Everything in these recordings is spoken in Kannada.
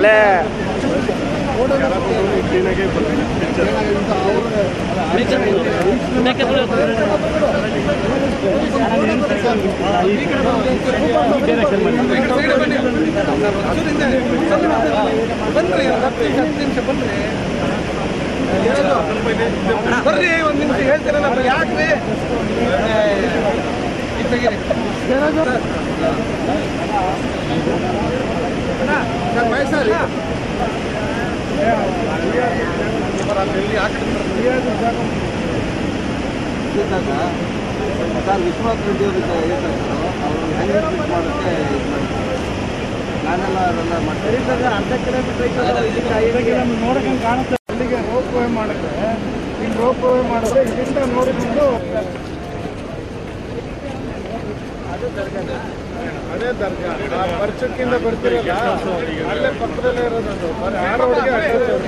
ಬನ್ರಿ ಒಂದು ಹತ್ತು ನಿಮಿಷ ಹತ್ತು ನಿಮಿಷ ಬನ್ರಿ ಬರ್ರಿ ಒಂದು ನಿಮಿಷ ಹೇಳ್ತೀರಲ್ಲ ಬರೀ ಯಾಕ್ರಿ ಇದು ತೆಗೀರಿ ಸರ್ ಮೈಸೂರಿ ಇದ್ದಾಗ ಸರ್ ವಿಶ್ವನಾಥ್ ರೆಡ್ಡಿ ಅವರು ಹೇಳ್ತಾರೆ ಅವರು ಹೆಂಗೆ ಟ್ರೀಟ್ ಮಾಡೋಕ್ಕೆ ಇದು ಮಾಡ್ತಾರೆ ನಾನೆಲ್ಲ ಅದೆಲ್ಲ ಮಾಡ್ತೀನಿ ಅರ್ಧ ಕಿಲೋಮೀಟರ್ ನೋಡಕ್ಕೆ ಕಾಣುತ್ತೆ ಅಲ್ಲಿಗೆ ರೋಪ್ ವೇ ಮಾಡಿದ್ರೆ ಇಲ್ಲಿ ರೋಪ್ ವೇ ಮಾಡಿದ್ರೆ ಇಲ್ಲಿಂದ ನೋಡಿಕೊಂಡು ಅದೇ ದರ್ಗಾ ಆ ಪರ್ಚಕ್ಕಿಂದ ಬರ್ತಿರಲ್ಲ ಅಲ್ಲೇ ಪಕ್ಕದಲ್ಲೇ ಇರೋದು ಅದು ಬರೀ ಆ ರೋಡ್ಗೆ ಅಡ್ಡ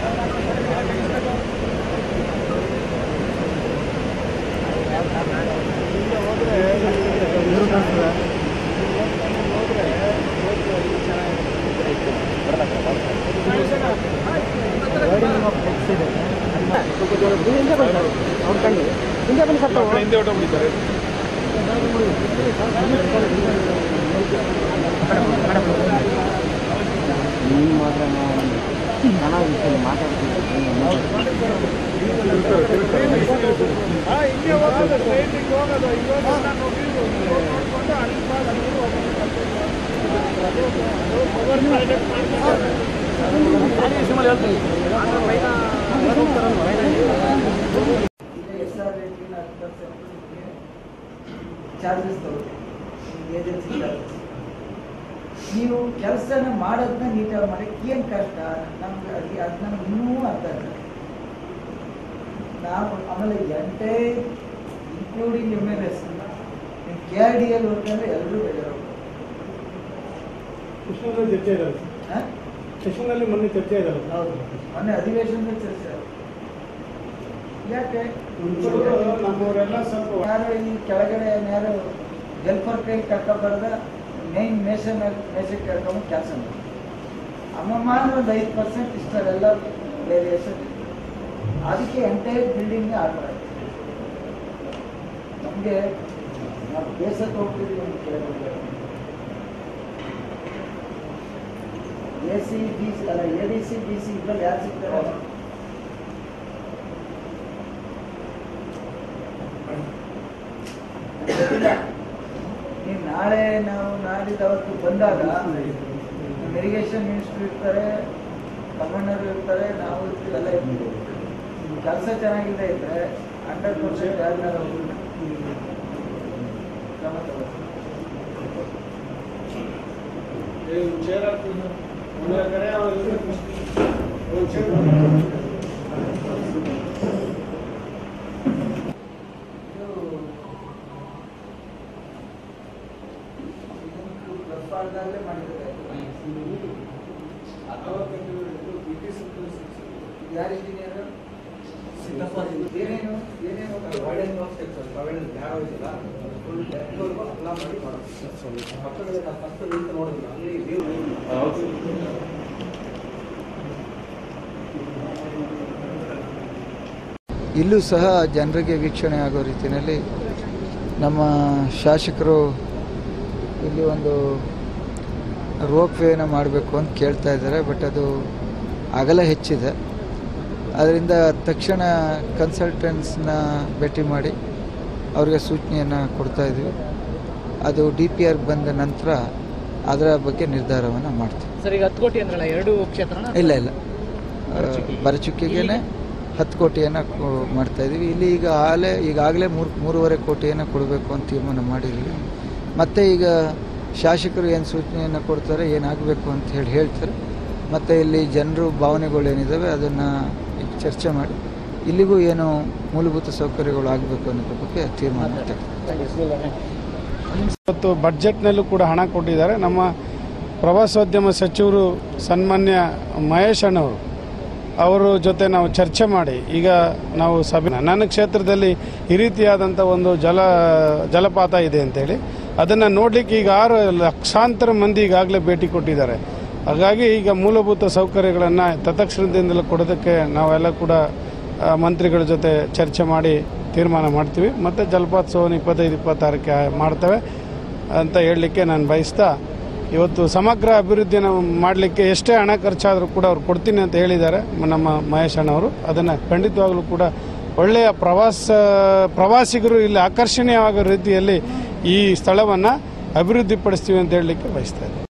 ಹಿಂದೆ ಹೊಟ್ಟು ಬಿಡ್ತಾರೆ ನೀವು ಮಾತ್ರ ಚೆನ್ನಾಗಿ ಮಾತಾಡ್ತೀನಿ ಆ, ಹಿಂಗೆ ಹೋಗೋದು ಸ್ಟ್ರೈಟಿಗೆ ಹೋಗೋದು ಇವಾಗ ನಾನು ನೋಡ್ಕೊಂಡು ಅಲ್ಲಿ ಮಾಡಿ ಅಲ್ಲಿ ಹೋಗ್ಬೇಕು. ಎಸ್ ಆರ್ ರೇಟಿನ ಹತ್ತು ಪರ್ಸೆಂಟ್ ಚಾರ್ಜಸ್ ತಗೊಳ್ತೀವಿ ಏಜೆನ್ಸಿ ಚಾರ್ಜಸ್ ನೀವು ಕೆಲಸನ ಮಾಡೋದನ್ನ ನೀಟಾಗಿ ಮಾಡಿ ಏನು ಕಷ್ಟ ನಮ್ಗೆ ಅದು ಅದು ನಮ್ಗೆ ಇನ್ನೂ ಅರ್ಥ ಇಲ್ಲ ನಾವು ಆಮೇಲೆ ಎಂಟೇ including M L S K R D L ಹೋಗ್ತಂದ್ರೆ ಎಲ್ಲರೂ ಬೇಜಾರು ಕೃಷ್ಣನಲ್ಲಿ ಚರ್ಚೆ ಇದ್ದಾರೆ ಹಾಂ ಸೆಷನ್ನಲ್ಲಿ ಮೊನ್ನೆ ಚರ್ಚೆ ಇದ್ದಾರೆ ಹೌದು ಮೊನ್ನೆ ಅಧಿವೇಶನದಲ್ಲಿ ಚರ್ಚೆ ಆಯ್ತು. ಯಾಕೆ ನಮ್ಮವರೆಲ್ಲ ಸ್ವಲ್ಪ ಯಾರು ಈ ಕೆಳಗಡೆ ಯಾರು ವೆಲ್ಫೇರ್ ಕೈ ಕರ್ಕೊಬಾರ್ದ ಮೇನ್ ಮೇಷನ್ ಮೇಷಕ್ಕೆ ಕರ್ಕೊಂಡು ಕೆಲಸ ಮಾಡಿ ಅಮ್ಮಮ್ಮ ಒಂದು ಐದು ಪರ್ಸೆಂಟ್ ಇಷ್ಟರೆಲ್ಲ ವೇರಿಯೇಷನ್ ಅದಕ್ಕೆ ಎಂಟೈರ್ ಬಿಲ್ಡಿಂಗ್ ಆರ್ಡರ್ ಆಯ್ತು ನಮಗೆ ನಾವು ಬೇಸಕ್ಕೆ ಹೋಗ್ತಿದ್ವಿ ಅಂತ ಕೇಳ್ಬೋದು ಎ ಸಿ ಬಿ ಸಿ ಅಲ್ಲ A D C B C ಇದ್ರಲ್ಲಿ ಯಾರು ಸಿಗ್ತಾರೆ ನೀವು ನಾಳೆ ನಾವು ನಾಡಿದ್ದು ಅವತ್ತು ಬಂದಾಗ ನಮ್ಮ ಇರಿಗೇಷನ್ ಮಿನಿಸ್ಟ್ರು ಇರ್ತಾರೆ ಗವರ್ನರ್ ಇರ್ತಾರೆ ನಾವು ಇರ್ತೀವಿ ಎಲ್ಲ ಇರ್ತೀವಿ ಕೆಲಸ ಚೆನ್ನಾಗಿದೆ ಇದ್ರೆ ಹಂಡ್ರೆಡ್ ಪರ್ಸೆಂಟ್ ಯಾರನ್ನಾರು ಕ್ರಮ ತಗೋತೀವಿ ಚೇರ್ ಇದು ಪ್ರಸ್ತಾವದಾಗಲೇ ಮಾಡಿದ್ದಾರೆ ಯಾರು ಇಂಜಿನಿಯರ್ ಏನೇನು ಏನೇನು ಇಲ್ಲೂ ಸಹ ಜನರಿಗೆ ವೀಕ್ಷಣೆ ಆಗೋ ರೀತಿಯಲ್ಲಿ ನಮ್ಮ ಶಾಸಕರು ಇಲ್ಲಿ ಒಂದು ರೋಪ್ ವೇನ ಮಾಡಬೇಕು ಅಂತ ಕೇಳ್ತಾ ಇದ್ದಾರೆ ಬಟ್ ಅದು ಅಗಲ ಹೆಚ್ಚಿದೆ ಅದರಿಂದ ತಕ್ಷಣ ಕನ್ಸಲ್ಟೆಂಟ್ಸ್ನ ಭೇಟಿ ಮಾಡಿ ಅವರಿಗೆ ಸೂಚನೆಯನ್ನು ಕೊಡ್ತಾ ಇದ್ವಿ ಅದು ಡಿ ಪಿ ಆರ್ ಬಂದ ನಂತರ ಅದರ ಬಗ್ಗೆ ನಿರ್ಧಾರವನ್ನು ಮಾಡ್ತೀವಿ ಸರ್ ಈಗ ಹತ್ತು ಕೋಟಿ ಅಂದ್ರಲ್ಲ ಎರಡು ಕ್ಷೇತ್ರನ ಇಲ್ಲ ಇಲ್ಲ ಬರಚುಕ್ಕಿಗೆನೆ ಹತ್ತು ಕೋಟಿಯನ್ನು ಕೊ- ಮಾಡ್ತಾ ಇದೀವಿ ಇಲ್ಲಿ ಈಗ ಆಲೇ ಈಗಾಗಲೇ ಮೂರು ಮೂರುವರೆ ಕೋಟಿಯನ್ನು ಕೊಡಬೇಕು ಅಂತ ತೀರ್ಮಾನ ಮಾಡಿದ್ವಿ ಮತ್ತೆ ಈಗ ಶಾಸಕರು ಏನು ಸೂಚನೆಯನ್ನು ಕೊಡ್ತಾರೆ ಏನಾಗಬೇಕು ಅಂತ ಹೇಳಿ ಹೇಳ್ತಾರೆ ಮತ್ತು ಇಲ್ಲಿ ಜನರು ಭಾವನೆಗಳು ಏನಿದ್ದಾವೆ ಅದನ್ನು ಚರ್ಚೆ ಮಾಡಿ ಇಲ್ಲಿಗೂ ಏನು ಮೂಲಭೂತ ಸೌಕರ್ಯಗಳು ಆಗಬೇಕು ಅನ್ನೋದ್ರ ಬಗ್ಗೆ ತೀರ್ಮಾನ ತೆಗೆದು ಇವತ್ತು ಬಡ್ಜೆಟ್ನಲ್ಲೂ ಕೂಡ ಹಣ ಕೊಟ್ಟಿದ್ದಾರೆ ನಮ್ಮ ಪ್ರವಾಸೋದ್ಯಮ ಸಚಿವರು ಸನ್ಮಾನ್ಯ ಮಹೇಶ್ ಅಣ್ಣವರು ಅವರ ಜೊತೆ ನಾವು ಚರ್ಚೆ ಮಾಡಿ ಈಗ ನಾವು ಸಭೆ ನನ್ನ ಕ್ಷೇತ್ರದಲ್ಲಿ ಈ ರೀತಿಯಾದಂಥ ಒಂದು ಜಲ ಜಲಪಾತ ಇದೆ ಅಂತೇಳಿ ಅದನ್ನು ನೋಡಲಿಕ್ಕೆ ಈಗ ಆರು ಲಕ್ಷಾಂತರ ಮಂದಿ ಈಗಾಗಲೇ ಭೇಟಿ ಕೊಟ್ಟಿದ್ದಾರೆ ಹಾಗಾಗಿ ಈಗ ಮೂಲಭೂತ ಸೌಕರ್ಯಗಳನ್ನು ತತ್ಕ್ಷಣದಿಂದಲೇ ಕೊಡೋದಕ್ಕೆ ನಾವೆಲ್ಲ ಕೂಡ ಆ, ಮಂತ್ರಿಗಳ ಜೊತೆ ಚರ್ಚೆ ಮಾಡಿ ತೀರ್ಮಾನ ಮಾಡ್ತೀವಿ ಮತ್ತು ಜಲಪಾತೋತ್ಸವನ ಇಪ್ಪತ್ತೈದು ಇಪ್ಪತ್ತಾರಕ್ಕೆ ಮಾಡ್ತೇವೆ ಅಂತ ಹೇಳಲಿಕ್ಕೆ ನಾನು ಬಯಸ್ತಾ ಇವತ್ತು ಸಮಗ್ರ ಅಭಿವೃದ್ಧಿನ ಮಾಡಲಿಕ್ಕೆ ಎಷ್ಟೇ ಹಣ ಖರ್ಚಾದರೂ ಕೂಡ ಅವ್ರು ಕೊಡ್ತೀನಿ ಅಂತ ಹೇಳಿದ್ದಾರೆ ಮ- ನಮ್ಮ ಮಹೇಶ್ ಅಣ್ಣವರು ಅದನ್ನು ಖಂಡಿತವಾಗ್ಲೂ ಕೂಡ ಒಳ್ಳೆಯ ಪ್ರವಾಸ ಪ್ರವಾಸಿಗರು ಇಲ್ಲಿ ಆಕರ್ಷಣೀಯವಾಗೋ ರೀತಿಯಲ್ಲಿ ಈ ಸ್ಥಳವನ್ನು ಅಭಿವೃದ್ಧಿಪಡಿಸ್ತೀವಿ ಅಂತ ಹೇಳಲಿಕ್ಕೆ ಬಯಸ್ತಾ ಇದ್ದೀನಿ